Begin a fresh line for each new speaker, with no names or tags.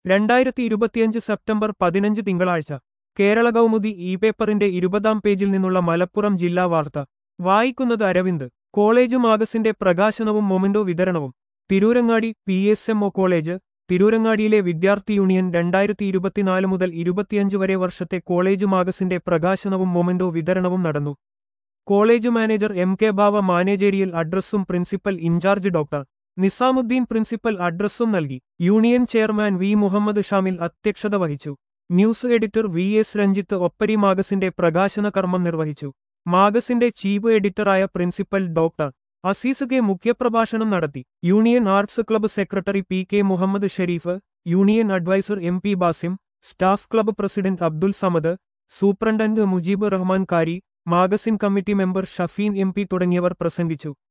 രണ്ടായിരത്തി ഇരുപത്തിയഞ്ച് സെപ്റ്റംബർ പതിനഞ്ച് തിങ്കളാഴ്ച കേരള കൗമുദി ഇ പേപ്പറിന്റെ ഇരുപതാം പേജിൽ നിന്നുള്ള മലപ്പുറം ജില്ലാ വാർത്ത വായിക്കുന്നത് അരവിന്ദ് കോളേജ് മാഗസിന്റെ പ്രകാശനവും മൊമന്റോ വിതരണവും Tirurangadi P S M O college തിരൂരങ്ങാടിയിലെ വിദ്യാർത്ഥി യൂണിയൻ രണ്ടായിരത്തി ഇരുപത്തിനാല് മുതൽ ഇരുപത്തിയഞ്ച് വരെ വർഷത്തെ കോളേജ് മാഗസിന്റെ പ്രകാശനവും മൊമന്റോ വിതരണവും നടന്നു college manager M K Bava managerial അഡ്രസ്സും principal in charge doctor Nizamuddin principal അഡ്രസ്സും നൽകി union chairman V Muhammad Shamil അധ്യക്ഷത വഹിച്ചു news editor V S Ranjith Oppari മാഗസിന്റെ പ്രകാശന കർമ്മം നിർവഹിച്ചു മാഗസിന്റെ ചീഫ് എഡിറ്ററായ പ്രിൻസിപ്പൽ ഡോക്ടർ അസീസ് കെ മുഖ്യപ്രഭാഷണം നടത്തി union arts club secretary P K Muhammad Sharif union adviser M P Basim staff club president Abdul Samad superintendent Mujeeb Rahman Kari magazine committee member Shafeen M P തുടങ്ങിയവർ പ്രസംഗിച്ചു